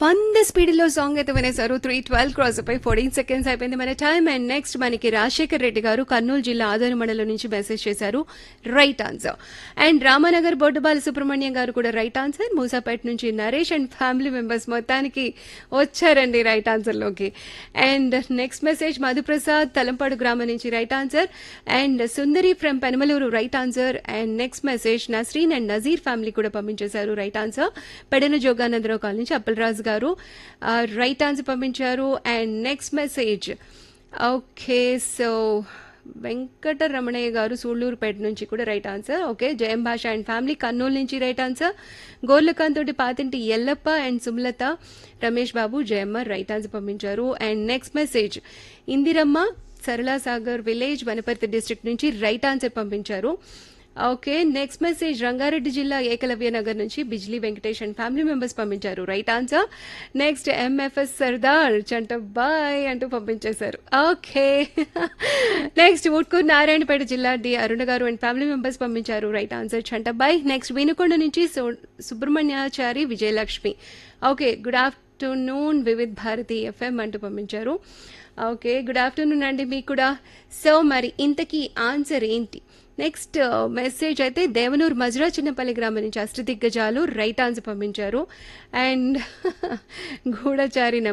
వంద స్పీడ్లో సాంగ్ అయితే వినేశారు త్రీ ట్వెల్వ్ క్రాస్ పై ఫోర్టీన్ సెకండ్స్ అయిపోయింది మన టైం అండ్ నెక్స్ట్ మనకి రాజశేఖర్ రెడ్డి గారు కర్నూలు జిల్లా ఆదోని మండలం నుంచి మెసేజ్ చేశారు right answer and Ramanagar Boddubala Subrahmanyam garu కూడా రైట్ ఆన్సర్ మూసాపేట నుంచి నరేష్ అండ్ ఫ్యామిలీ మెంబర్స్ మొత్తానికి వచ్చారండి రైట్ ఆన్సర్లోకి and next message Madhuprasad Talampadu గ్రామం నుంచి right answer and Sundari from Penamaluru right answer and next message Nasreen and Nazeer family కూడా పంపించేశారు right answer Pedana Joganandarao colony నుంచి అప్పలరాజు గారు రైట్ ఆన్సర్ పంపించారు and next message okay so Venkataramanaiah garu Sullurupeta నుంచి కూడా రైట్ ఆన్సర్ ఓకే జయం భాష అండ్ ఫ్యామిలీ కర్నూలు నుంచి రైట్ ఆన్సర్ గోర్లకాంత్ తోటి Pathinti Yellappa and Sumalatha Ramesh Babu Jayamma right answer పంపించారు and next message Indiramma Sarala Sagar village Wanaparthy district నుంచి రైట్ ఆన్సర్ పంపించారు ఓకే నెక్స్ట్ మెసేజ్ రంగారెడ్డి జిల్లా ఏకలవ్య నగర్ నుంచి Bijli Venkatesh and family members పంపించారు right answer next MFS Sardar Chantabbai అంటూ పంపించేశారు ఓకే నెక్స్ట్ ఉట్కూరు నారాయణపేట జిల్లా D Aruna garu and family members పంపించారు right answer Chantabbai next Vinukonda నుంచి Subrahmanyachari Vijayalakshmi okay good afternoon Vividh Bharati FM అంటూ పంపించారు ఓకే గుడ్ ఆఫ్టర్నూన్ అండి మీకు కూడా సో మరి ఇంతకీ ఆన్సర్ ఏంటి నెక్స్ట్ మెసేజ్ అయితే దేవనూరు మజరా చిన్నపల్లి గ్రామం నుంచి అష్టదిగ్గజాలు రైట్ ఆన్సర్ పంపించారు అండ్ గూఢచారి